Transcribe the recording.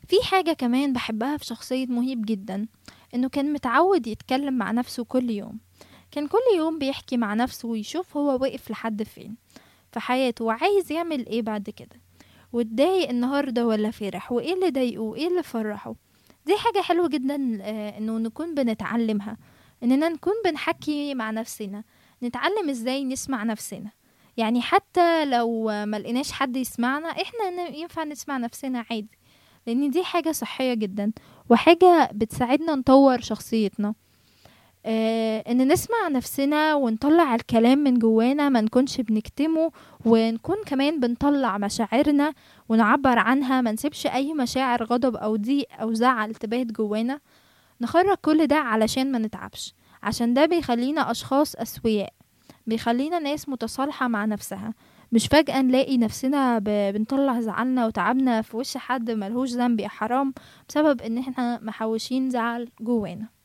في حاجة كمان بحبها في شخصية مهيب جدا انه كان متعود يتكلم مع نفسه كل يوم كان كل يوم بيحكي مع نفسه ويشوف هو واقف لحد فين في حياته وعايز يعمل ايه بعد كده واتضايق النهاردة ولا فرح وايه اللي ضايقه وايه اللي فرحه دي حاجة حلوة جدا آه، انه نكون بنتعلمها اننا نكون بنحكي مع نفسنا نتعلم ازاي نسمع نفسنا يعني حتى لو ما لقيناش حد يسمعنا احنا ن- ينفع نسمع نفسنا عادي لان دي حاجة صحية جدا وحاجة بتساعدنا نطور شخصيتنا آه ان نسمع نفسنا ونطلع الكلام من جوانا ما نكونش بنكتمه ونكون كمان بنطلع مشاعرنا ونعبر عنها ما نسيبش اي مشاعر غضب او ضيق او زعل تبات جوانا نخرج كل ده علشان ما نتعبش عشان ده بيخلينا اشخاص اسوياء بيخلينا ناس متصالحة مع نفسها مش فجأة نلاقي نفسنا ب- بنطلع زعلنا وتعبنا في وش حد ملهوش ذنب يا حرام بسبب ان احنا محوشين زعل جوانا